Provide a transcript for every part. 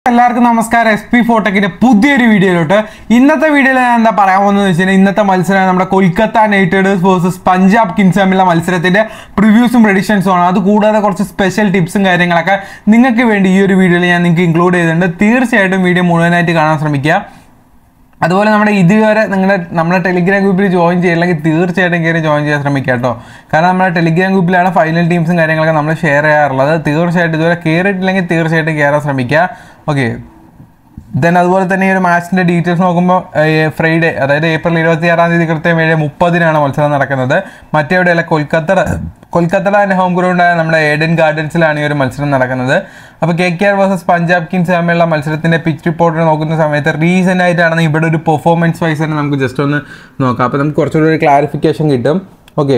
എല്ലാവർക്കും നമസ്കാരം S P ഫോട്ടോക്കിന്റെ പുതിയൊരു വീഡിയോയിലോട്ട് ഇന്നത്തെ വീഡിയോയിൽ ഞാൻ എന്താ പറയാൻ പോകുന്നത് വെച്ച് കഴിഞ്ഞാൽ ഇന്നത്തെ മത്സരം നമ്മുടെ Kolkata Knight Riders versus Punjab Kings തമ്മിലുള്ള മത്സരത്തിന്റെ പ്രിവ്യൂസും പ്രഡിക്ഷൻസും ആണ് അത് കൂടാതെ കുറച്ച് സ്പെഷ്യൽ ടിപ്സും കാര്യങ്ങളൊക്കെ നിങ്ങൾക്ക് വേണ്ടി ഈ ഒരു വീഡിയോയിൽ ഞാൻ നിങ്ങൾക്ക് ഇൻക്ലൂഡ് ചെയ്തിട്ടുണ്ട് തീർച്ചയായിട്ടും വീഡിയോ മുഴുവനായിട്ട് കാണാൻ ശ്രമിക്കുക അതുപോലെ നമ്മുടെ ഇതുവരെ നിങ്ങളുടെ നമ്മുടെ ടെലിഗ്രാം ഗ്രൂപ്പിൽ ജോയിൻ ചെയ്യില്ലെങ്കിൽ തീർച്ചയായിട്ടും കയറി ജോയിൻ ചെയ്യാൻ ശ്രമിക്കുക കേട്ടോ കാരണം നമ്മുടെ ടെലിഗ്രാം ഗ്രൂപ്പിലാണ് ഫൈനൽ ടീംസും കാര്യങ്ങളൊക്കെ നമ്മൾ ഷെയർ ചെയ്യാറുള്ളത് തീർച്ചയായിട്ടും ഇതുവരെ കയറിയിട്ടില്ലെങ്കിൽ തീർച്ചയായിട്ടും കയറാൻ ശ്രമിക്കുക ഓക്കെ ദെൻ അതുപോലെ തന്നെ ഈ ഒരു മാച്ചിന്റെ ഡീറ്റെയിൽസ് നോക്കുമ്പോൾ ഫ്രൈഡേ അതായത് ഏപ്രിൽ ഇരുപത്തി ആറാം തീയതി കൃത്യം ഏഴ് മുപ്പതിനാണ് മത്സരം നടക്കുന്നത് മറ്റെവിടെയല്ല കൊൽക്കത്ത കൊൽക്കത്തയുടെ തന്നെ ഹോം ഗ്രൗണ്ടായ നമ്മുടെ ഏഡൻ ഗാർഡൻസിലാണ് ഈ ഒരു മത്സരം നടക്കുന്നത് അപ്പോൾ K K R versus Punjab Kings തമ്മിലുള്ള മത്സരത്തിന്റെ പിച്ച് റിപ്പോർട്ട് നോക്കുന്ന സമയത്ത് റീസെന്റ് ആയിട്ടാണ് ഇവിടെ ഒരു പെർഫോമൻസ് വൈസ് തന്നെ നമുക്ക് ജസ്റ്റ് ഒന്ന് നോക്കാം അപ്പോൾ നമുക്ക് കുറച്ചുകൂടി ഒരു ക്ലാരിഫിക്കേഷൻ കിട്ടും ഓക്കെ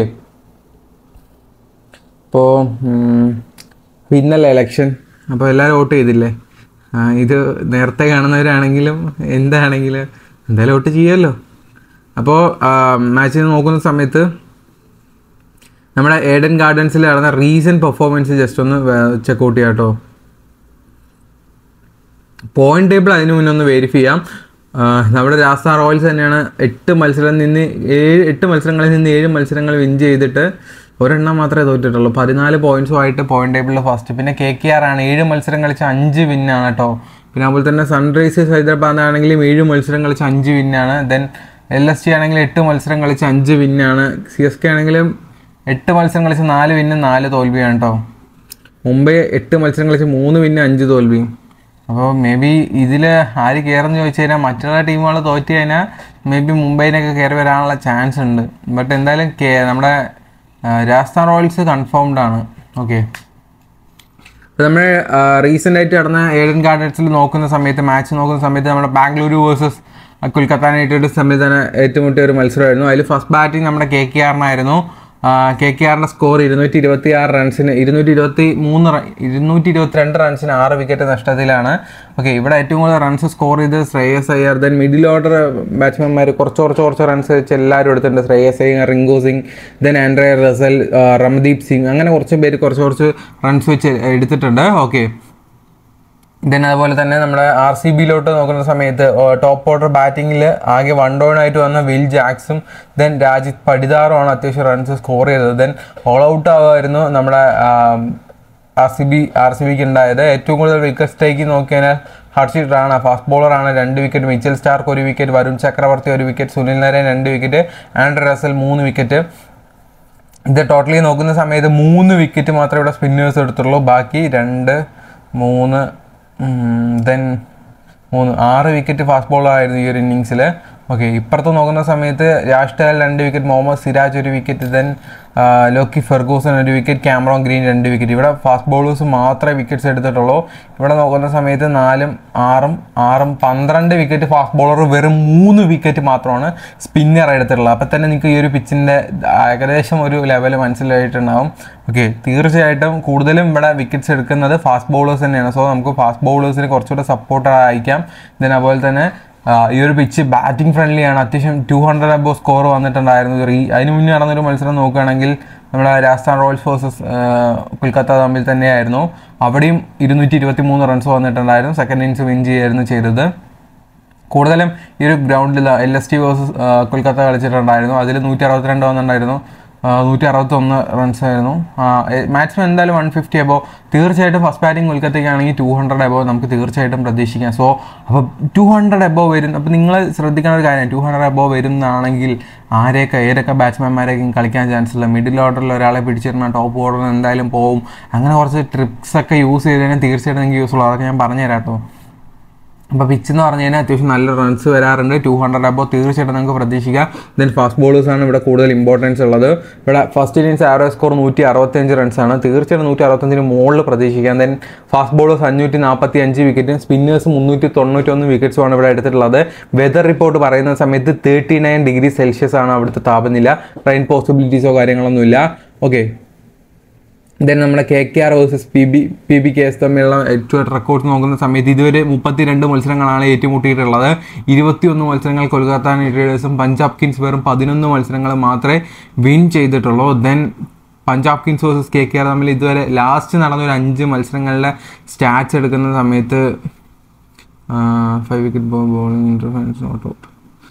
ഇപ്പോൾ ഇന്നലെ ഇലക്ഷൻ അപ്പോൾ എല്ലാവരും വോട്ട് ചെയ്തില്ലേ ആ, ഇത് നേരത്തെ കാണുന്നവരാണെങ്കിലും എന്താണെങ്കിലും എന്തായാലും വോട്ട് ചെയ്യുമല്ലോ അപ്പോൾ മാച്ച് നോക്കുന്ന സമയത്ത് നമ്മുടെ ഏഡൻ ഗാർഡൻസിൽ നടന്ന റീസെൻറ്റ് പെർഫോമൻസ് ജസ്റ്റ് ഒന്ന് ചെക്കൗട്ട് ചെയ്യാം കേട്ടോ പോയിന്റ് ടേബിൾ അതിന് മുന്നേ ഒന്ന് വെരിഫൈ ചെയ്യാം ആ, നമ്മുടെ രാജസ്ഥാൻ റോയൽസ് തന്നെയാണ് എട്ട് മത്സരം നിന്ന് ഏഴ് എട്ട് മത്സരങ്ങളിൽ നിന്ന് ഏഴ് മത്സരങ്ങൾ വിൻ ചെയ്തിട്ട് ഒരെണ്ണം മാത്രമേ തോറ്റിട്ടുള്ളൂ പതിനാല് പോയിന്റ്സുമായിട്ട് പോയിന്റ് ടേബിളിൽ ഫസ്റ്റ് പിന്നെ കെ കെ ആർ ആണ് ഏഴ് മത്സരം കളിച്ച് അഞ്ച് വിന്നാണ് കേട്ടോ പിന്നെ അതുപോലെ തന്നെ സൺറൈസേഴ്സ് ഹൈദരാബാദ് ആണെങ്കിലും ഏഴ് മത്സരം കളിച്ച് അഞ്ച് വിന്നാണ് ദെൻ എൽ എസ് ടി ആണെങ്കിൽ എട്ട് മത്സരം കളിച്ച് അഞ്ച് വിന്നാണ് സി എസ് കെ ആണെങ്കിലും എട്ട് മത്സരം കളിച്ച് നാല് വിന്നും നാല് തോൽവിയാണ് കേട്ടോ മുംബൈ എട്ട് മത്സരം കളിച്ച് മൂന്ന് വിന്ന് അഞ്ച് തോൽവിയും അപ്പോൾ മേ ബി ഇതിൽ ആര് കയറുമെന്ന് ചോദിച്ചു കഴിഞ്ഞാൽ മറ്റുള്ള ടീമുകൾ തോറ്റ് കഴിഞ്ഞാൽ മേ ബി മുംബൈനൊക്കെ കയറി വരാനുള്ള ചാൻസ് ഉണ്ട് ബട്ട് എന്തായാലും കേ- നമ്മുടെ ആ, രാജസ്ഥാൻ റോയൽസ് കൺഫേംഡ് ആണ് ഓക്കെ അപ്പോൾ നമ്മൾ റീസെൻ്റ് ആയിട്ട് നടന്ന ഏഡൻ ഗാർഡൻസിൽ നോക്കുന്ന സമയത്ത് മാച്ച് നോക്കുന്ന സമയത്ത് നമ്മുടെ Bengaluru versus Kolkata Knight Riders തമ്മിൽ തന്നെ ഏറ്റുമുട്ടിയ ഒരു മത്സരമായിരുന്നു അതിൽ ഫസ്റ്റ് ബാറ്റിംഗ് നമ്മുടെ കെ കെ ആറിനായിരുന്നു കെ കെ ആറിൻ്റെ സ്കോർ ഇരുന്നൂറ്റി ഇരുപത്തി ആറ് റൺസിന് ഇരുന്നൂറ്റി ഇരുപത്തി മൂന്ന് റ- ഇരുന്നൂറ്റി ഇരുപത്തിരണ്ട് റൺസിന് ആറ് വിക്കറ്റ് നഷ്ടത്തിലാണ് ഓക്കെ ഇവിടെ ഏറ്റവും കൂടുതൽ റൺസ് സ്കോർ ചെയ്ത് Shreyas Iyer then middle order ബാറ്റ്സ്മാൻമാർ കുറച്ച് കുറച്ച് കുറച്ച് റൺസ് വെച്ച് എല്ലാവരും എടുത്തിട്ടുണ്ട് Shreyas Iyer Rinku Singh then Andre Russell ആ, റംദീപ് സിംഗ് അങ്ങനെ കുറച്ച് പേര് കുറച്ച് കുറച്ച് റൺസ് വെച്ച് എടുത്തിട്ടുണ്ട് ഓക്കെ ദെൻ അതുപോലെ തന്നെ നമ്മുടെ ആർ സി ബിയിലോട്ട് നോക്കുന്ന സമയത്ത് ടോപ്പ് ഓർഡർ ബാറ്റിങ്ങിൽ ആകെ വൺ ഡൗൺ ആയിട്ട് വന്ന വിൽ ജാക്സും ദെൻ രാജിത് പടിദാറുമാണ് അത്യാവശ്യം റൺസ് സ്കോർ ചെയ്തത് ദെൻ ഓൾ ഔട്ട് ആവുമായിരുന്നു നമ്മുടെ R C B R C ബിക്ക് ഉണ്ടായത് ഏറ്റവും കൂടുതൽ വിക്കറ്റ് ടേക്ക് നോക്കിയാൽ ഹർഷിത് റാണ ഫാസ്റ്റ് ബോളറാണ് രണ്ട് വിക്കറ്റ് മിച്ചൽ സ്റ്റാർക്ക് ഒരു വിക്കറ്റ് വരുൺ ചക്രവർത്തി ഒരു വിക്കറ്റ് സുനിൽ നരേൻ രണ്ട് വിക്കറ്റ് ആൻഡ്ര റസൽ മൂന്ന് വിക്കറ്റ് ഇത് ടോട്ടലി നോക്കുന്ന സമയത്ത് മൂന്ന് വിക്കറ്റ് മാത്രമേ ഇവിടെ സ്പിന്നേഴ്സ് എടുത്തുള്ളൂ ബാക്കി രണ്ട് മൂന്ന് ദെൻ മൂന്ന് ആറ് വിക്കറ്റ് ഫാസ്റ്റ് ബോളറായിരുന്നു ഈ ഒരു ഇന്നിങ്സിൽ ഓക്കെ ഇപ്പുറത്ത് നോക്കുന്ന സമയത്ത് രാജ് ടഹൽ രണ്ട് വിക്കറ്റ് മുഹമ്മദ് സിരാജ് ഒരു വിക്കറ്റ് ദെൻ ലോക്കി ഫെർഗൂസൺ ഒരു വിക്കറ്റ് ക്യാമറോൺ ഗ്രീൻ രണ്ട് വിക്കറ്റ് ഇവിടെ ഫാസ്റ്റ് ബോളേഴ്സ് മാത്രമേ വിക്കറ്റ്സ് എടുത്തിട്ടുള്ളൂ ഇവിടെ നോക്കുന്ന സമയത്ത് നാലും ആറും ആറും പന്ത്രണ്ട് വിക്കറ്റ് ഫാസ്റ്റ് ബോളർ വെറും മൂന്ന് വിക്കറ്റ് മാത്രമാണ് സ്പിന്നർ എടുത്തിട്ടുള്ളത് അപ്പം തന്നെ നിങ്ങൾക്ക് ഈ ഒരു പിച്ചിൻ്റെ ഏകദേശം ഒരു ലെവൽ മനസ്സിലായിട്ടുണ്ടാവും ഓക്കെ തീർച്ചയായിട്ടും കൂടുതലും ഇവിടെ വിക്കറ്റ്സ് എടുക്കുന്നത് ഫാസ്റ്റ് ബോളേഴ്സ് തന്നെയാണ് സോ നമുക്ക് ഫാസ്റ്റ് ബോളേഴ്സിന് കുറച്ചുകൂടെ സപ്പോർട്ട് അയക്കാം ദെൻ അതുപോലെ തന്നെ ആ, ഈ ഒരു പിച്ച് ബാറ്റിംഗ് ഫ്രണ്ട്ലി ആണ് അത്യാവശ്യം ടു ഹൺഡ്രഡ് അബോ സ്കോർ വന്നിട്ടുണ്ടായിരുന്നു റീ അതിന് മുന്നേ നടന്നൊരു മത്സരം നോക്കുകയാണെങ്കിൽ നമ്മുടെ രാജസ്ഥാൻ റോയൽസ് വേഴ്സസ് കൊൽക്കത്ത തമ്മിൽ തന്നെയായിരുന്നു അവിടെയും ഇരുന്നൂറ്റി ഇരുപത്തി മൂന്ന് റൺസ് വന്നിട്ടുണ്ടായിരുന്നു സെക്കൻഡ് ഇന്നിങ്സ് വിൻ ചെയ്യുകയായിരുന്നു ചെയ്തത് കൂടുതലും ഈ ഒരു ഗ്രൗണ്ടിൽ L S T versus Kolkata കളിച്ചിട്ടുണ്ടായിരുന്നു അതിൽ നൂറ്റി അറുപത്തിരണ്ട് വന്നിട്ടുണ്ടായിരുന്നു നൂറ്റി അറുപത്തൊന്ന് റൺസ് ആയിരുന്നു മാക്സിമം എന്തായാലും വൺ ഫിഫ്റ്റി അബോ തീർച്ചയായിട്ടും ഫസ്റ്റ് ബാറ്റിംഗ് കൊൽക്കത്തയ്ക്കാണെങ്കിൽ ടു ഹൺഡ്രഡ് അബോ നമുക്ക് തീർച്ചയായിട്ടും പ്രതീക്ഷിക്കാം സോ അപ്പോൾ ടു ഹൺഡ്രഡ് അബോ വരും അപ്പോൾ നിങ്ങൾ ശ്രദ്ധിക്കേണ്ട ഒരു കാര്യം ടു ഹൺഡ്രഡ് അബോ വരുന്നതാണെങ്കിൽ ആരെയൊക്കെ ഏതൊക്കെ ബാറ്റ്സ്മാൻമാരെയൊക്കെ കളിക്കാൻ ചാൻസ് ഇല്ല മിഡിൽ ഓർഡറിൽ ഒരാളെ പിടിച്ചിരുന്ന ടോപ്പ് ഓർഡറിൽ എന്തായാലും പോവും അങ്ങനെ കുറച്ച് ട്രിക്സ് ഒക്കെ യൂസ് ചെയ്ത് കഴിഞ്ഞാൽ തീർച്ചയായിട്ടും നിങ്ങൾക്ക് യൂസ് ഉള്ളൂ അതൊക്കെ ഞാൻ പറഞ്ഞുതരാം കേട്ടോ അപ്പോൾ പിച്ച് എന്ന് പറഞ്ഞു കഴിഞ്ഞാൽ അത്യാവശ്യം നല്ല റൺസ് വരാറുണ്ട് ടു ഹൺഡ്രഡ് അബോ തീർച്ചയായിട്ടും നമുക്ക് പ്രതീക്ഷിക്കാം ദെൻ ഫാസ്റ്റ് ബോളേഴ്സാണ് ഇവിടെ കൂടുതൽ ഇമ്പോർട്ടൻസ് ഉള്ളത് ഇവിടെ ഫസ്റ്റ് ഇന്നിങ്സ് ആവറേജ് സ്കോർ നൂറ്റി അറുപത്തിയഞ്ച് റൺസാണ് തീർച്ചയായിട്ടും നൂറ്റി അറുപത്തഞ്ചിന് മുകളിൽ പ്രതീക്ഷിക്കാം ദെൻ ഫാസ്റ്റ് ബോളേഴ്സ് അഞ്ഞൂറ്റി നാൽപ്പത്തി അഞ്ച് വിക്കറ്റും സ്പിന്നേഴ്സ് മുന്നൂറ്റി തൊണ്ണൂറ്റൊന്ന് വിക്കറ്റ്സുമാണ് ഇവിടെ എടുത്തിട്ടുള്ളത് വെതർ റിപ്പോർട്ട് പറയുന്ന സമയത്ത് തേർട്ടി നയൻ ഡിഗ്രി സെൽഷ്യസ് ആണ് അവിടുത്തെ താപനില റെയിൻ പോസിബിലിറ്റീസോ കാര്യങ്ങളൊന്നുമില്ല ഓക്കെ ദെൻ നമ്മുടെ K K R versus P B P B K S തമ്മിലുള്ള ഏറ്റവും റെക്കോർഡ്സ് നോക്കുന്ന സമയത്ത് ഇതുവരെ മുപ്പത്തിരണ്ട് മത്സരങ്ങളാണ് ഏറ്റുമുട്ടിയിട്ടുള്ളത് ഇരുപത്തിയൊന്ന് മത്സരങ്ങൾ കൊൽക്കത്ത നൈറ്റ് റൈഡേഴ്സും പഞ്ചാബ് കിങ്സ് വെറും പതിനൊന്ന് മത്സരങ്ങൾ മാത്രമേ വിൻ ചെയ്തിട്ടുള്ളൂ then Punjab Kings versus K K R തമ്മിൽ ഇതുവരെ ലാസ്റ്റ് നടന്ന ഒരു അഞ്ച് മത്സരങ്ങളിലെ സ്റ്റാറ്റ്സ് എടുക്കുന്ന സമയത്ത് five wicket bowling interference not out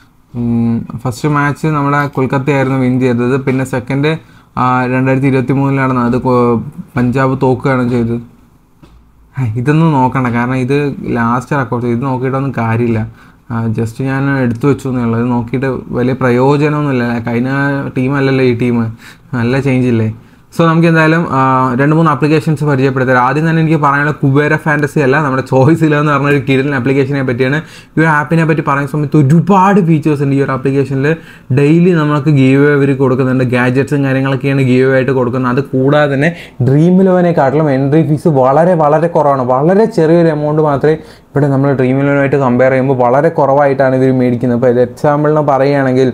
first match നമ്മുടെ കൊൽക്കത്തയായിരുന്നു വിൻ ചെയ്തത് പിന്നെ സെക്കൻഡ് രണ്ടായിരത്തി ഇരുപത്തി മൂന്നിൽ നടന്നത് അത് കൊ- പഞ്ചാബ് തോക്കുകയാണ് ചെയ്തത് ഹേ, ഇതൊന്നും നോക്കണ്ട കാരണം ഇത് ലാസ്റ്റ് റെക്കോർഡ് ഇത് നോക്കിയിട്ടൊന്നും കാര്യമില്ല ജസ്റ്റ് ഞാൻ എടുത്തു വെച്ചു എന്നുള്ളത് ഇത് നോക്കിയിട്ട് വലിയ പ്രയോജനമൊന്നുമില്ല കഴിഞ്ഞ ടീമല്ലല്ലോ ഈ ടീം നല്ല ചേഞ്ച് ഇല്ലേ സോ നമുക്ക് എന്തായാലും ആ, രണ്ട് മൂന്ന് ആപ്ലിക്കേഷൻസ് പരിചയപ്പെടുത്തരാം ആദ്യം തന്നെ എനിക്ക് പറയാനുള്ള കുബേര ഫാൻറ്റസി അല്ല നമ്മുടെ ചോയ്സ് ഇല്ല എന്ന് പറഞ്ഞ ഒരു കിടലൻ ആപ്ലിക്കേഷനെ പറ്റിയാണ് ഈ ഒരു ആപ്പിനെ പറ്റി പറയുന്ന സമയത്ത് ഒരുപാട് ഫീച്ചേഴ്സ് ഉണ്ട് ഈ ഒരു ആപ്ലിക്കേഷനിൽ ഡെയിലി നമുക്ക് ഗീവ് അവർ കൊടുക്കുന്നുണ്ട് ഗാഡ്ജറ്റ്സും കാര്യങ്ങളൊക്കെയാണ് ഗീവ് ആയിട്ട് കൊടുക്കുന്നത് അത് കൂടാതെ തന്നെ ഡ്രീം ഇലവനെക്കാട്ടിലും എൻട്രി ഫീസ് വളരെ വളരെ കുറവാണ് വളരെ ചെറിയൊരു എമൗണ്ട് മാത്രമേ ഇവിടെ നമ്മൾ ഡ്രീം ഇലവനുമായിട്ട് കമ്പയർ ചെയ്യുമ്പോൾ വളരെ കുറവായിട്ടാണ് ഇവർ മേടിക്കുന്നത് ഇപ്പോൾ ഇത് എക്സാമ്പിളിന് പറയുകയാണെങ്കിൽ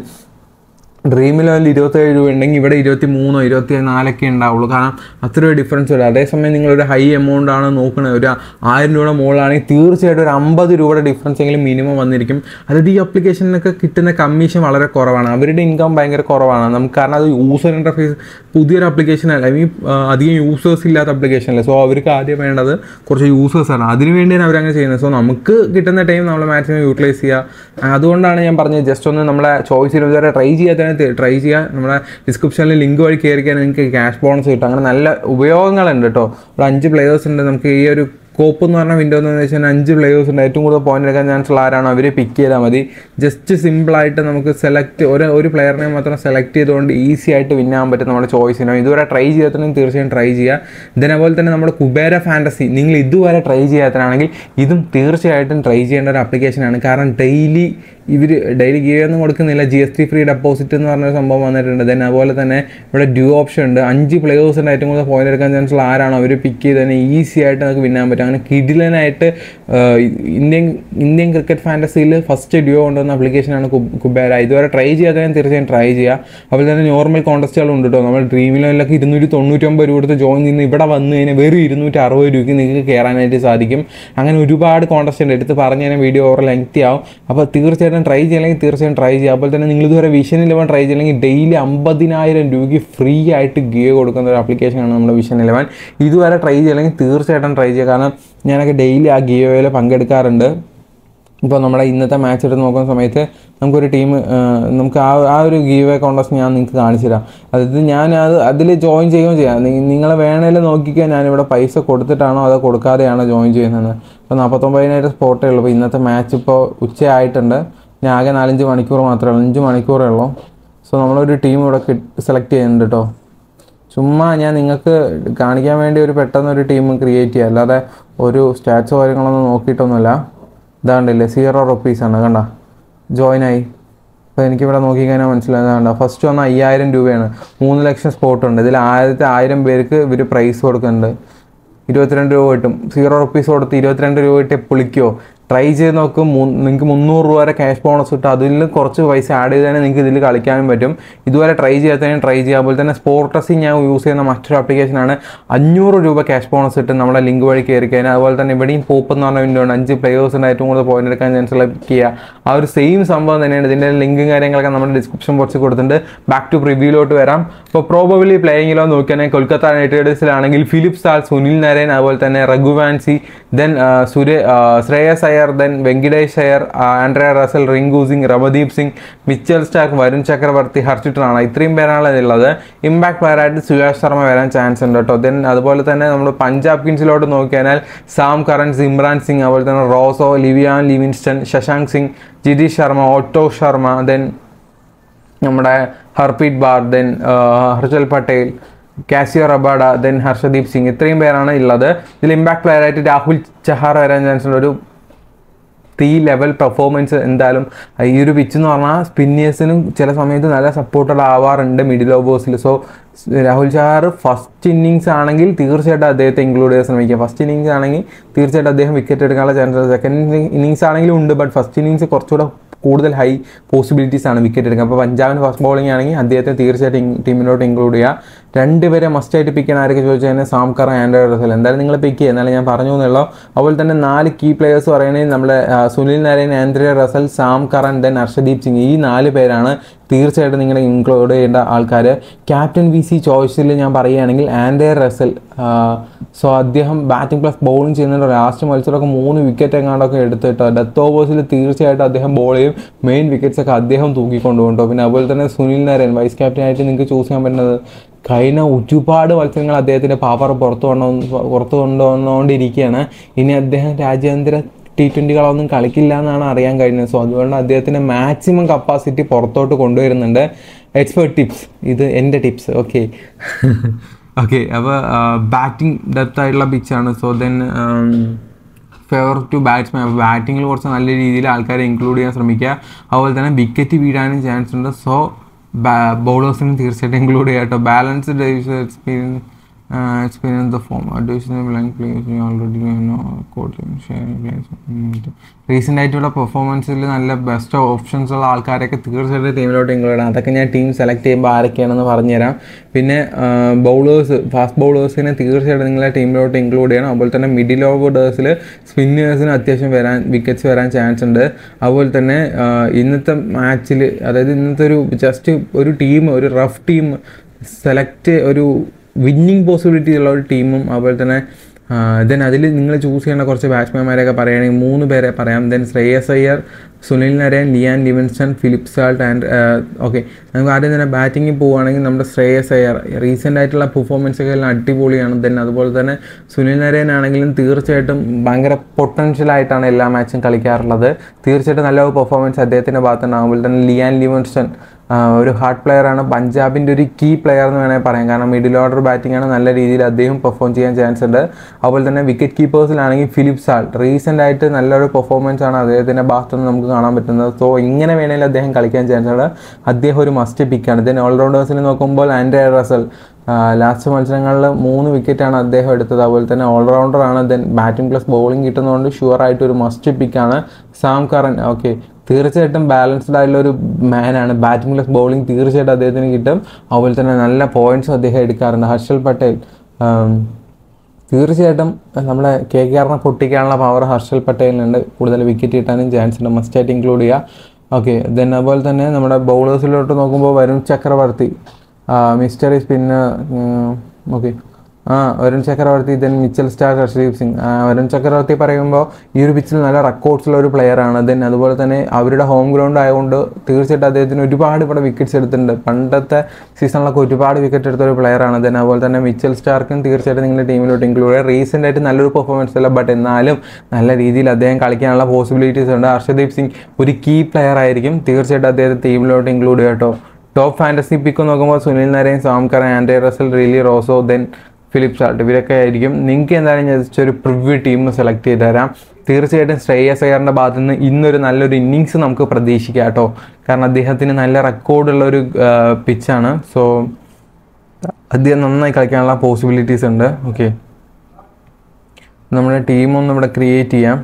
ഡ്രീം ലെവലിൽ ഇരുപത്തേഴ് രൂപ ഉണ്ടെങ്കിൽ ഇവിടെ ഇരുപത്തി മൂന്നോ ഇരുപത്തി നാലൊക്കെ ഉണ്ടാവുള്ളൂ കാരണം അത്ര ഒരു ഡിഫറൻസ് വരും അതേസമയം നിങ്ങൾ ഒരു ഹൈ എമൗണ്ട് ആണ് നോക്കുന്നത് ഒരു ആയിരം രൂപയുടെ മുകളിലാണെങ്കിൽ തീർച്ചയായിട്ടും ഒരു അമ്പത് രൂപയുടെ ഡിഫറൻസ് എങ്കിലും മിനിമം വന്നിരിക്കും അതായത് ഈ അപ്ലിക്കേഷനിലൊക്കെ കിട്ടുന്ന കമ്മീഷൻ വളരെ കുറവാണ് അവരുടെ ഇൻകം ഭയങ്കര കുറവാണ് നമുക്ക് കാരണം അത് യൂസർ ഇൻ്റർഫേസ് പുതിയൊരു അപ്ലിക്കേഷൻ അല്ല ഐ മീൻ അധികം യൂസേഴ്സ് ഇല്ലാത്ത അപ്ലിക്കേഷൻ അല്ലേ സോ അവർക്ക് ആദ്യം വേണ്ടത് കുറച്ച് യൂസേഴ്സ് ആണ് അതിന് വേണ്ടിയാണ് അവരങ്ങനെ ചെയ്യുന്നത് സോ നമുക്ക് കിട്ടുന്ന ടൈം നമ്മൾ മാക്സിമം യൂട്ടിലൈസ് ചെയ്യുക അതുകൊണ്ടാണ് ഞാൻ പറഞ്ഞത് ജസ്റ്റ് ഒന്ന് നമ്മളെ ചോയ്സിൽ ഇതുവരെ ട്രൈ ചെയ്യാത്തതിനെ ട്രൈ ചെയ്യുക നമ്മുടെ ഡിസ്ക്രിപ്ഷനിൽ ലിങ്ക് വഴി കയറിക്കാൻ നിങ്ങൾക്ക് ക്യാഷ് ബോണസ് കിട്ടും അങ്ങനെ നല്ല ഉപയോഗങ്ങളുണ്ട് കേട്ടോ ഇവിടെ അഞ്ച് പ്ലേയേഴ്സ് ഉണ്ട് നമുക്ക് ഈ ഒരു കോപ്പ് എന്ന് പറഞ്ഞ വിൻഡോ എന്ന് വെച്ചാൽ അഞ്ച് പ്ലേയേഴ്സ് ഉണ്ട് ഏറ്റവും കൂടുതൽ പോയിന്റ് എടുക്കാൻ ചാൻസ് ഉള്ള ആരാണോ അവരെ പിക്ക് ചെയ്താൽ മതി ജസ്റ്റ് സിമ്പിളായിട്ട് നമുക്ക് സെലക്ട് ഒരു ഒരു പ്ലെയറിനെ മാത്രം സെലക്ട് ചെയ്തുകൊണ്ട് ഈസി ആയിട്ട് വിൻ ആകാൻ പറ്റും നമ്മുടെ ചോയ്സിനോ ഇതുവരെ ട്രൈ ചെയ്യാത്തതിനും തീർച്ചയായും ട്രൈ ചെയ്യുക ഇതേപോലെ തന്നെ നമ്മുടെ കുബേര ഫാൻറ്റസി നിങ്ങൾ ഇതുവരെ ട്രൈ ചെയ്യാത്തതാണെങ്കിൽ ഇതും തീർച്ചയായിട്ടും ട്രൈ ചെയ്യേണ്ട ഒരു ആപ്ലിക്കേഷനാണ് കാരണം ഡെയിലി ഇവർ ഡെയിലി ഗീവ് ഒന്നും കൊടുക്കുന്നില്ല G S T free deposit എന്ന് പറഞ്ഞൊരു സംഭവം വന്നിട്ടുണ്ട് ദെൻ അതുപോലെ തന്നെ ഇവിടെ ഡ്യൂ ഓപ്ഷൻ ഉണ്ട് അഞ്ച് പ്ലേയേഴ്സിൻ്റെ ഏറ്റവും കൂടുതൽ പോയിന്റ് എടുക്കാൻ ചാൻസ് ഉള്ള ആരാണോ അവർ പിക്ക് ചെയ്ത് തന്നെ ഈസി ആയിട്ട് നമുക്ക് വിന്നാൻ പറ്റും അങ്ങനെ കിഡിലനായിട്ട് ഇന്ത്യൻ ഇന്ത്യൻ ക്രിക്കറ്റ് ഫാൻറ്റസിയിൽ ഫസ്റ്റ് ഡ്യൂ കൊണ്ടുവന്ന ആപ്ലിക്കേഷനാണ് കുബേര ഇതുവരെ ട്രൈ ചെയ്യാത്തതിനും തീർച്ചയായും ട്രൈ ചെയ്യുക അതുപോലെ തന്നെ നോർമൽ കോൺടസ്റ്റുകളും ഉണ്ട് കേട്ടോ നമ്മൾ ഡ്രീം ഇലവനിലൊക്കെ ഇരുന്നൂറ്റി തൊണ്ണൂറ്റൊമ്പത് രൂപ കൊടുത്ത് ജോയിൻ ചെയ്യുന്ന ഇവിടെ വന്നു കഴിഞ്ഞാൽ വെറും ഇരുന്നൂറ്റി അറുപത് രൂപയ്ക്ക് നിങ്ങൾക്ക് കയറാനായിട്ട് സാധിക്കും അങ്ങനെ ഒരുപാട് കോൺടസ്റ്റ് ഉണ്ട് എടുത്ത് പറഞ്ഞു കഴിഞ്ഞാൽ വീഡിയോ ഓവർ ലെങ്തി ആവും അപ്പോൾ തീർച്ചയായിട്ടും ട്രൈ ചെയ്യണമെങ്കിൽ തീർച്ചയായും ട്രൈ ചെയ്യുക അതുപോലെ തന്നെ നിങ്ങൾ ഇതുവരെ വിഷൻ ഇലവൻ ട്രൈ ചെയ്യണമെങ്കിൽ ഡെയിലി അമ്പതിനായിരം രൂപയ്ക്ക് ഫ്രീ ആയിട്ട് ഗിയോ കൊടുക്കുന്ന ഒരു ആപ്ലിക്കേഷനാണ് നമ്മുടെ വിഷൻ ഇലവൻ ഇതുവരെ ട്രൈ ചെയ്യണമെങ്കിൽ തീർച്ചയായിട്ടും ട്രൈ ചെയ്യുക കാരണം ഞാനൊക്കെ ഡെയിലി ആ ഗിയോയിൽ പങ്കെടുക്കാറുണ്ട് ഇപ്പോൾ നമ്മുടെ ഇന്നത്തെ മാച്ച് എടുത്ത് നോക്കുന്ന സമയത്ത് നമുക്കൊരു ടീം നമുക്ക് ആ ആ ഒരു ഗീവ് കോൺടസ്റ്റ് ഞാൻ നിങ്ങൾക്ക് കാണിച്ചു തരാം അതായത് ഞാൻ അത് അതിൽ ജോയിൻ ചെയ്യുകയും ചെയ്യാം നിങ്ങൾ വേണേലും നോക്കിക്കാൻ ഞാനിവിടെ പൈസ കൊടുത്തിട്ടാണോ അതോ കൊടുക്കാതെയാണോ ജോയിൻ ചെയ്യുന്നത് ഇപ്പോൾ നാൽപ്പത്തൊമ്പതിനായിരം സ്പോട്ടേ ഉള്ളൂ ഇപ്പോൾ ഇന്നത്തെ മാച്ച് ഇപ്പോൾ ഉച്ചയായിട്ടുണ്ട് ഞാൻ ആകെ നാലഞ്ച് മണിക്കൂർ മാത്രമേ ഉള്ളൂ അഞ്ച് മണിക്കൂറേ ഉള്ളൂ സോ നമ്മളൊരു ടീം ഇവിടെ സെലക്ട് ചെയ്യുന്നുണ്ട് കേട്ടോ ചുമ്മാ ഞാൻ നിങ്ങൾക്ക് കാണിക്കാൻ വേണ്ടി ഒരു പെട്ടെന്ന് ഒരു ടീം ക്രിയേറ്റ് ചെയ്യുക അല്ലാതെ ഒരു സ്റ്റാറ്റ്സോ കാര്യങ്ങളൊന്നും നോക്കിയിട്ടൊന്നുമില്ല ഇതാണ്ടില്ലേ സീറോ റുപ്പീസാണ് കണ്ട ജോയിനായി അപ്പോൾ എനിക്കിവിടെ നോക്കിക്കഴിഞ്ഞാൽ മനസ്സിലായത് കണ്ട ഫസ്റ്റ് വന്ന അയ്യായിരം രൂപയാണ് മൂന്ന് ലക്ഷം സ്പോട്ട് ഉണ്ട് ഇതിൽ ആയിരത്തി ആയിരം പേർക്ക് ഇവർ പ്രൈസ് കൊടുക്കുന്നുണ്ട് ഇരുപത്തിരണ്ട് രൂപ കിട്ടും സീറോ റുപ്പീസ് കൊടുത്ത് ഇരുപത്തിരണ്ട് രൂപ കിട്ടിയ പുളിക്കോ ട്രൈ ചെയ്ത് നോക്കും നിങ്ങൾക്ക് മുന്നൂറ് രൂപ വരെ ക്യാഷ് ബോണസ് കിട്ടും അതിൽ കുറച്ച് പൈസ ആഡ് ചെയ്ത് തന്നെ നിങ്ങൾക്ക് ഇതിൽ കളിക്കാനും പറ്റും ഇതുവരെ ട്രൈ ചെയ്യാത്തതിനും ട്രൈ ചെയ്യുക അതുപോലെ തന്നെ സ്പോർട്ടസി ഞാൻ യൂസ് ചെയ്യുന്ന മറ്റൊരു ആപ്ലിക്കേഷനാണ് അഞ്ഞൂറ് രൂപ ക്യാഷ് ബോണസ് കിട്ടും നമ്മുടെ ലിങ്ക് വഴി കയറി കഴിഞ്ഞാൽ അതുപോലെ തന്നെ ഇവിടെയും പോപ്പ് എന്ന് പറഞ്ഞ വിൻഡോ ഉണ്ട് അഞ്ച് പ്ലേയേഴ്സിന് ഏറ്റവും കൂടുതൽ പോയിന്റ് എടുക്കാൻ ചാൻസ് ഉള്ള പിക്ക് ചെയ്യുക ആ ഒരു സെയിം സംഭവം തന്നെയാണ് ഇതിൻ്റെ ലിങ്കും കാര്യങ്ങളൊക്കെ നമ്മുടെ ഡിസ്ക്രിപ്ഷൻ ബോക്സിൽ കൊടുത്തിട്ടുണ്ട് ബാക്ക് ടു പ്രിവ്യൂലോട്ട് വരാം അപ്പോൾ പ്രോബബിലി പ്ലേയിങ്ങിലോ നോക്കിയാണെങ്കിൽ കൊൽക്കത്ത നൈറ്റ് റൈഡേഴ്സിലാണെങ്കിൽ ഫിലിപ്പ് സാൽ സുനിൽ നരേൻ അതുപോലെ തന്നെ രഘുവാൻസി ദെൻ സുരേ Shreyas Iyer then Venkatesh Iyer Andre Russell Rinku Singh Ramandeep Singh Mitchell Starc Varun Chakravarthy Harshit Rana ഇത്രയും പേരാണ് ഇതിലുള്ളത് ഇമ്പാക്ട് പ്ലെയറായിട്ട് സുയാഷ് ശർമ്മ വരാൻ ചാൻസ് ഉണ്ട് കേട്ടോ ദെൻ അതുപോലെ തന്നെ നമ്മൾ പഞ്ചാബ് കിങ്സിലോട്ട് നോക്കിയാൽ സാം കറൻ ഇമ്രാൻ സിംഗ് അതുപോലെ തന്നെ റോസോ ലിവിയാൻ ലിവിൻസ്റ്റൺ ശശാങ്ക് സിംഗ് ജിതീഷ് ശർമ്മ ഓട്ടോ ശർമ്മ ദെൻ നമ്മുടെ Harpreet Brar then Harshal Patel Kagiso Rabada then Arshdeep Singh ഇത്രയും പേരാണ് ഉള്ളത് ഇതിൽ ഇമ്പാക്ട് പ്ലെയറായിട്ട് രാഹുൽ ചഹാർ വരാൻ ചാൻസ് ഉണ്ട് ഒരു തീ ലെവൽ പെർഫോമൻസ് എന്തായാലും ഈ ഒരു പിച്ച് എന്ന് പറഞ്ഞാൽ സ്പിന്നേഴ്സിനും ചില സമയത്ത് നല്ല സപ്പോർട്ടഡ് ആവാറുണ്ട് മിഡിൽ ഓവേഴ്സിൽ so Rahul Chahar first innings ആണെങ്കിൽ തീർച്ചയായിട്ടും അദ്ദേഹത്തെ ഇൻക്ലൂഡ് ചെയ്യാൻ ശ്രമിക്കുക ഫസ്റ്റ് ഇന്നിങ്സ് ആണെങ്കിൽ തീർച്ചയായിട്ടും അദ്ദേഹം വിക്കറ്റ് എടുക്കാനുള്ള ചാൻസ് സെക്കൻഡ് ഇന്നിങ്സ് ആണെങ്കിലും ഉണ്ട് ബട്ട് ഫസ്റ്റ് ഇന്നിങ്സ് കുറച്ചുകൂടെ കൂടുതൽ ഹൈ പോസിബിലിറ്റീസ് ആണ് വിക്കറ്റ് എടുക്കുക അപ്പോൾ പഞ്ചാബിന് ഫസ്റ്റ് ബോളിംഗ് ആണെങ്കിൽ അദ്ദേഹത്തെ തീർച്ചയായിട്ടും ടീമിലോട്ട് ഇൻക്ലൂഡ് ചെയ്യുക രണ്ടുപേരെ മസ്റ്റായിട്ട് പിക്ക് ചെയ്യാൻ ആരൊക്കെ ചോദിച്ചു കഴിഞ്ഞാൽ സാം കറ ആൻഡ്രോ റസൽ എന്തായാലും നിങ്ങൾ പിക്ക് ചെയ്യുക എന്നാലും ഞാൻ പറഞ്ഞു എന്നുള്ളൂ അതുപോലെ തന്നെ നാല് കീ പ്ലേയേഴ്സ് പറയുകയാണെങ്കിൽ നമ്മുടെ ആ, Sunil Narine Andre Russell Sam Curran then Arshdeep Singh ഈ നാല് പേരാണ് തീർച്ചയായിട്ടും നിങ്ങൾ ഇൻക്ലൂഡ് ചെയ്യേണ്ട ആൾക്കാർ ക്യാപ്റ്റൻ വി സി ചോയ്സിൽ ഞാൻ പറയുകയാണെങ്കിൽ ആൻഡ്രിയ റസൽ സോ അദ്ദേഹം ബാറ്റിംഗ് പ്ലസ് ബൗളിംഗ് ചെയ്യുന്നുണ്ട് ലാസ്റ്റ് മത്സരമൊക്കെ മൂന്ന് വിക്കറ്റ് എങ്ങാണ്ടൊക്കെ എടുത്തിട്ടോ ഡെത്ത് ഓവേഴ്സിൽ തീർച്ചയായിട്ടും അദ്ദേഹം ബോൾ ചെയ്യും മെയിൻ വിക്കറ്റ്സ് ഒക്കെ അദ്ദേഹം തൂക്കിക്കൊണ്ടുപോകും പിന്നെ അതുപോലെ തന്നെ സുനിൽ നാരായൺ വൈസ് ക്യാപ്റ്റൻ ആയിട്ട് നിങ്ങൾക്ക് ചൂസ് ചെയ്യാൻ പറ്റുന്നത് കഴിഞ്ഞ ഒരുപാട് മത്സരങ്ങൾ അദ്ദേഹത്തിൻ്റെ പവർ പുറത്തു കൊണ്ടു പുറത്തു കൊണ്ടുവന്നുകൊണ്ടിരിക്കുകയാണ് ഇനി അദ്ദേഹം രാജ്യാന്തര ടി ട്വൻറ്റികളൊന്നും കളിക്കില്ല എന്നാണ് അറിയാൻ കഴിഞ്ഞത് സോ അതുകൊണ്ട് അദ്ദേഹത്തിൻ്റെ മാക്സിമം കപ്പാസിറ്റി പുറത്തോട്ട് കൊണ്ടുവരുന്നുണ്ട് എക്സ്പേർട്ട് ടിപ്സ് ഇത് എൻ്റെ ടിപ്സ് ഓക്കെ ഓക്കെ അപ്പോൾ ബാറ്റിംഗ് ഡെപ്ത് ആയിട്ടുള്ള പിച്ചാണ് so then favour to batsman അപ്പോൾ ബാറ്റിങ്ങിൽ കുറച്ച് നല്ല രീതിയിൽ ആൾക്കാരെ ഇൻക്ലൂഡ് ചെയ്യാൻ ശ്രമിക്കുക അതുപോലെ തന്നെ വിക്കറ്റ് വീഴാനും ചാൻസ് ഉണ്ട് സോ ബൗളേഴ്സിനും തീർച്ചയായിട്ടും ഇൻക്ലൂഡ് ചെയ്യുക കേട്ടോ balanced experience experience the form additional blank place already recent ആയിട്ടുള്ള പെർഫോമൻസിൽ നല്ല ബെസ്റ്റ് ഓപ്ഷൻസ് ഉള്ള ആൾക്കാരൊക്കെ തീർച്ചയായിട്ടും ടീമിലോട്ട് ഇൻക്ലൂഡ് ചെയ്യണം അതൊക്കെ ഞാൻ ടീം സെലക്ട് ചെയ്യുമ്പോൾ ആരൊക്കെയാണെന്ന് പറഞ്ഞുതരാം പിന്നെ ബൗളേഴ്സ് ഫാസ്റ്റ് ബൗളേഴ്സിനെ തീർച്ചയായിട്ടും നിങ്ങളെ ടീമിലോട്ട് ഇൻക്ലൂഡ് ചെയ്യണം അതുപോലെ തന്നെ മിഡിൽ ഓവേഴ്സിൽ സ്പിന്നേഴ്സിന് അത്യാവശ്യം വരാൻ വിക്കറ്റ്സ് വരാൻ ചാൻസ് ഉണ്ട് അതുപോലെ തന്നെ ആ, ഇന്നത്തെ മാച്ചിൽ അതായത് ഇന്നത്തെ ഒരു ജസ്റ്റ് ഒരു ടീം ഒരു റഫ് ടീം സെലക്ട് ഒരു വിന്നിങ് പോസിബിലിറ്റി ഉള്ള ഒരു ടീമും അതുപോലെ തന്നെ ദെൻ അതിൽ നിങ്ങൾ ചൂസ് ചെയ്യേണ്ട കുറച്ച് ബാറ്റ്സ്മാൻമാരെയൊക്കെ പറയുകയാണെങ്കിൽ മൂന്ന് പേരെ പറയാം then Shreyas Iyer Sunil Narine Liam Livingstone Philip Salt and okay നമുക്ക് ആദ്യം തന്നെ ബാറ്റിങ്ങിൽ പോവുകയാണെങ്കിൽ നമ്മുടെ ശ്രേയസ് അയ്യർ റീസെൻ്റ് ആയിട്ടുള്ള പെർഫോമൻസ് ഒക്കെ എല്ലാം അടിപൊളിയാണ് ദെൻ അതുപോലെ തന്നെ സുനിൽ നരയൻ ആണെങ്കിലും തീർച്ചയായിട്ടും ഭയങ്കര പൊട്ടൻഷ്യൽ ആയിട്ടാണ് എല്ലാ മാച്ചും കളിക്കാറുള്ളത് തീർച്ചയായിട്ടും നല്ല പെർഫോമൻസ് അദ്ദേഹത്തിൻ്റെ ഭാഗത്തുണ്ട് അതുപോലെ തന്നെ ലിയാൻ ലിവിൻസ്റ്റൺ ആ, ഒരു ഹാർഡ് പ്ലെയറാണ് പഞ്ചാബിൻ്റെ ഒരു കീ പ്ലെയർ എന്ന് വേണമെങ്കിൽ പറയാം കാരണം മിഡിൽ ഓർഡർ ബാറ്റിംഗ് ആണ് നല്ല രീതിയിൽ അദ്ദേഹം പെർഫോം ചെയ്യാൻ ചാൻസ് ഉണ്ട് അതുപോലെ തന്നെ വിക്കറ്റ് കീപ്പേഴ്സിലാണെങ്കിൽ ഫിലിപ്പ് സാൾട്ട് റീസെൻ്റ് ആയിട്ട് നല്ലൊരു പെർഫോമൻസ് ആണ് അദ്ദേഹത്തിൻ്റെ ഭാഗത്തുനിന്ന് നമുക്ക് കാണാൻ പറ്റുന്നത് സോ ഇങ്ങനെ വേണമെങ്കിൽ അദ്ദേഹം കളിക്കാൻ ചാൻസ് ഉണ്ട് അദ്ദേഹം ഒരു മസ്റ്റ് പിക്കാണ് ദെൻ ഓൾറൗണ്ടേഴ്സിൽ നോക്കുമ്പോൾ ആൻഡ്രേ റസൽ ലാസ്റ്റ് മത്സരങ്ങളിൽ മൂന്ന് വിക്കറ്റാണ് അദ്ദേഹം എടുത്തത് അതുപോലെ തന്നെ ഓൾറൗണ്ടറാണ് ദെൻ ബാറ്റിംഗ് പ്ലസ് ബൗളിംഗ് കിട്ടുന്നതുകൊണ്ട് ഷുവർ ആയിട്ട് ഒരു മസ്റ്റ് പിക്കാണ് സാം കറൻ ഓക്കെ തീർച്ചയായിട്ടും ബാലൻസ്ഡ് ആയിട്ടുള്ള ഒരു മാനാണ് ബാറ്റിംഗ് പ്ലസ് ബൗളിംഗ് തീർച്ചയായിട്ടും അദ്ദേഹത്തിന് കിട്ടും അതുപോലെ തന്നെ നല്ല പോയിന്റ്സും അദ്ദേഹം എടുക്കാറുണ്ട് ഹർഷൽ പട്ടേൽ ആം, തീർച്ചയായിട്ടും നമ്മളെ കെ കെ ആറിനെ പൊട്ടിക്കാനുള്ള പവർ ഹർഷൽ പട്ടേലിനുണ്ട് കൂടുതൽ വിക്കറ്റ് കിട്ടാനും ചാൻസ് ഉണ്ട് മസ്റ്റായിട്ട് ഇൻക്ലൂഡ് ചെയ്യുക ഓക്കെ ദെൻ അതുപോലെ തന്നെ നമ്മുടെ ബൗളേഴ്സിലോട്ട് നോക്കുമ്പോൾ വരുൺ ചക്രവർത്തി മിസ്റ്ററി സ്പിന്ന് ഓക്കെ ആ Varun Chakravarthy then Mitchell Starc Harshdeep Singh ആ, വരുൺ ചക്രവർത്തി പറയുമ്പോൾ ഈ ഒരു പിച്ചിൽ നല്ല റെക്കോർഡ്സുള്ള ഒരു പ്ലെയറാണ് ദെൻ അതുപോലെ തന്നെ അവരുടെ ഹോം ഗ്രൗണ്ട് ആയതുകൊണ്ട് തീർച്ചയായിട്ടും അദ്ദേഹത്തിന് ഒരുപാട് ഇവിടെ വിക്കറ്റ്സ് എടുത്തിട്ടുണ്ട് പണ്ടത്തെ സീസണിലൊക്കെ ഒരുപാട് വിക്കറ്റ് എടുത്ത ഒരു പ്ലെയറാണ് ദെൻ അതുപോലെ തന്നെ മിച്ചൽ സ്റ്റാർക്കും തീർച്ചയായിട്ടും നിങ്ങളുടെ ടീമിലോട്ട് ഇൻക്ലൂഡ് ചെയ്യുക റീസെൻ്റ് ആയിട്ട് നല്ലൊരു പെർഫോമൻസ് അല്ല ബട്ട് എന്നാലും നല്ല രീതിയിൽ അദ്ദേഹം കളിക്കാനുള്ള പോസിബിലിറ്റീസ് ഉണ്ട് ഹർഷദീപ് സിംഗ് ഒരു കീ പ്ലെയർ ആയിരിക്കും തീർച്ചയായിട്ടും അദ്ദേഹത്തെ ടീമിലോട്ട് ഇൻക്ലൂഡ് ചെയ്യുക കേട്ടോ ടോപ്പ് ഫാൻറ്റസി പിക്ക് നോക്കുമ്പോൾ Sunil Narine Sam Curran Andre Russell Rilee Rossouw then Philip Salt ഇവരൊക്കെ ആയിരിക്കും നിങ്ങൾക്ക് എന്തായാലും ജസ്റ്റ് ഒരു പ്രിവ്യൂ ടീം സെലക്ട് ചെയ്ത് തരാം തീർച്ചയായിട്ടും ശ്രേയസ് അയ്യറിൻ്റെ ഭാഗത്ത് നിന്ന് ഇന്നൊരു നല്ലൊരു ഇന്നിങ്സ് നമുക്ക് പ്രതീക്ഷിക്കാം കേട്ടോ കാരണം അദ്ദേഹത്തിന് നല്ല റെക്കോർഡുള്ള ഒരു പിച്ചാണ് സോ അദ്ദേഹം നന്നായി കളിക്കാനുള്ള പോസിബിലിറ്റീസ് ഉണ്ട് ഓക്കെ നമ്മുടെ ടീം ഒന്ന് ഇവിടെ ക്രിയേറ്റ് ചെയ്യാം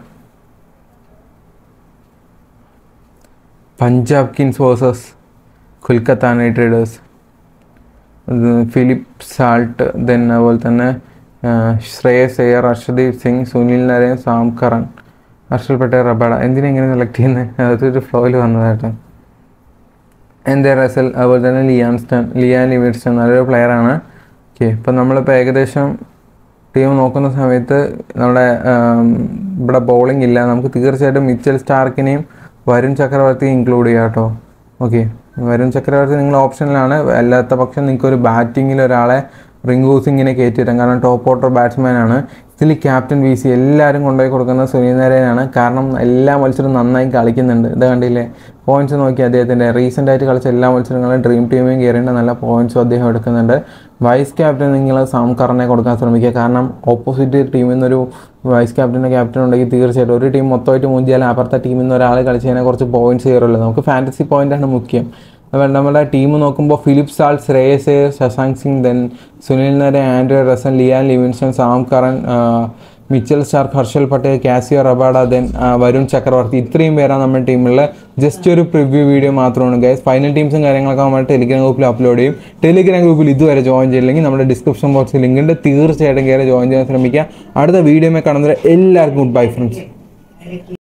Punjab Kings versus Kolkata Knight Riders Philip Salt then അതുപോലെ തന്നെ ആ, Shreyas Iyer Harshdeep Singh Sunil Narine Sam Curran Harshal Patel Rabada എന്തിനാ ഇങ്ങനെ സെലക്ട് ചെയ്യുന്നത് അതൊരു ഫ്ലോയിൽ വന്നതായിട്ട് എൻ്റെ റസൽ അതുപോലെ തന്നെ ലിയാൻസ്റ്റൺ ലിയാൻ ലിവിഡ്സ്റ്റൺ നല്ലൊരു പ്ലെയറാണ് ഓക്കെ ഇപ്പം നമ്മളിപ്പോൾ ഏകദേശം ടീം നോക്കുന്ന സമയത്ത് നമ്മുടെ ആം, ഇവിടെ ബൗളിംഗ് ഇല്ല നമുക്ക് തീർച്ചയായിട്ടും മിച്ചൽ സ്റ്റാർക്കിനെയും വരുൺ ചക്രവർത്തി ഇൻക്ലൂഡ് ചെയ്യാം കേട്ടോ ഓക്കെ വരുൺ ചക്രവർത്തി നിങ്ങൾ ഓപ്ഷനിലാണ് അല്ലാത്ത പക്ഷം നിങ്ങൾക്ക് ഒരു ബാറ്റിങ്ങിൽ ഒരാളെ റിങ്കു സിംഗിനെ കയറ്റിയിട്ടാം കാരണം ടോപ്പ് ഓർഡർ ബാറ്റ്സ്മാൻ ആണ് ഇതിൽ ക്യാപ്റ്റൻ വി സി എല്ലാവരും കൊണ്ടുപോയി കൊടുക്കുന്നത് സുനിൽ നാരായണാണ് കാരണം എല്ലാ മത്സരവും നന്നായി കളിക്കുന്നുണ്ട് ഇത് കണ്ടില്ലേ പോയിന്റ്സ് നോക്കി അദ്ദേഹത്തിൻ്റെ റീസെൻ്റ് ആയിട്ട് കളിച്ച എല്ലാ മത്സരങ്ങളും ഡ്രീം ടീമിൽ കയറേണ്ട നല്ല പോയിന്റ്സും അദ്ദേഹം എടുക്കുന്നുണ്ട് വൈസ് ക്യാപ്റ്റൻ നിങ്ങൾ സാം കറനെ കൊടുക്കാൻ ശ്രമിക്കുക കാരണം ഓപ്പോസിറ്റ് ടീമിൽ നിന്നൊരു വൈസ് ക്യാപ്റ്റൻ്റെ ക്യാപ്റ്റൻ ഉണ്ടെങ്കിൽ തീർച്ചയായിട്ടും ഒരു ടീം മൊത്തമായിട്ട് മുഞ്ചിയാൽ അപ്പുറത്തെ ടീമിൽ നിന്ന് ഒരാൾ കളിച്ച് കഴിഞ്ഞാൽ കുറച്ച് പോയിന്റ്സ് കയറുമല്ലോ നമുക്ക് ഫാൻറ്റസി പോയിന്റാണ് മുഖ്യം അപ്പോൾ നമ്മുടെ ടീം നോക്കുമ്പോൾ Philip Salt Shreyas Shashank Singh then Sunil Narine Andre Russell Liam Livingstone Sam Curran Mitchell Starc Harshal Patel Kagiso Rabada then Varun Chakravarthy ഇത്രയും പേരാണ് നമ്മുടെ ടീമിലുള്ള ജസ്റ്റ് ഒരു പ്രിവ്യൂ വീഡിയോ മാത്രമാണ് ഗൈസ് ഫൈനൽ ടീംസും കാര്യങ്ങളൊക്കെ നമ്മൾ ടെലിഗ്രാം ഗ്രൂപ്പിൽ അപ്ലോഡ് ചെയ്യും ടെലിഗ്രാം ഗ്രൂപ്പിൽ ഇതുവരെ ജോയിൻ ചെയ്യില്ലെങ്കിൽ നമ്മുടെ ഡിസ്ക്രിപ്ഷൻ ബോക്സിൽ ലിങ്ക് ഉണ്ട് തീർച്ചയായിട്ടും കയറി ജോയിൻ ചെയ്യാൻ ശ്രമിക്കുക അടുത്ത വീഡിയോ കാണുന്നവരെ എല്ലാവർക്കും ഗുഡ് ബൈ ഫ്രണ്ട്സ്